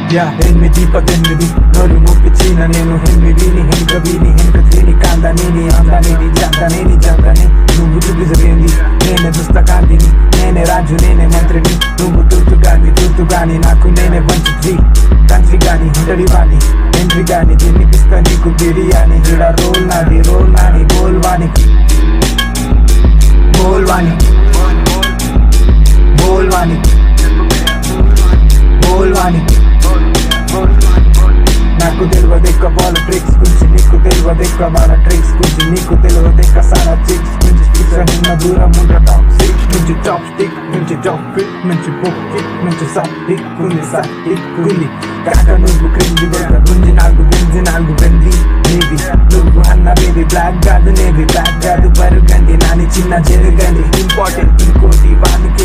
yeah ఎనిమిది పద్దెనిమిది నోరు ముప్పించిన నేను హెమ్మిడిని హెనుక వీని హెనుక తిని కాందనేని అందానేని జాందనేని జాందని నువ్వు చూపిజలేంది నేనే దుస్తకాంతిని నేనే రాజు నేనే మంత్రిని నువ్వు తూతు గాని తూతు గాని నాకు నేనే మంచి తంత్రి గాని హుండడి వాణి ఎంట్రీ గాని తినిపిస్తా నీకు బిర్యానీ ఈడ రోల్ నాది రోల్ నాని బోల్ వాణి బోల్ వాణి బోల్ వాణి బోల్ వాణి నాకు తెలియదు ఎక్కువ వాళ్ళ ట్రిక్స్ గురించి నీకు తెలియదు ఎక్కువ వాళ్ళ ట్రిక్స్ గురించి నీకు తెలియదు ఎక్కువ సారా చిక్స్ నుంచి చిన్న దూరం ఉండ టాప్ సిక్స్ నుంచి టాప్ స్టిక్ నుంచి టాప్ పిక్ నుంచి బుక్ కిక్ నుంచి సాఫ్ట్ టిక్ ఉంది సాఫ్ట్ టిక్ ఉంది కాక నువ్వు క్రింది దగ్గర గుంజి నాలుగు బెంజి నాలుగు బెంజి నీది నువ్వు అన్న బేబీ బ్లాక్ కాదు నేవి బ్లాక్ కాదు బరుగండి నాని చిన్న జరగండి ఇంపార్టెంట్ ఇంకోటి వానికి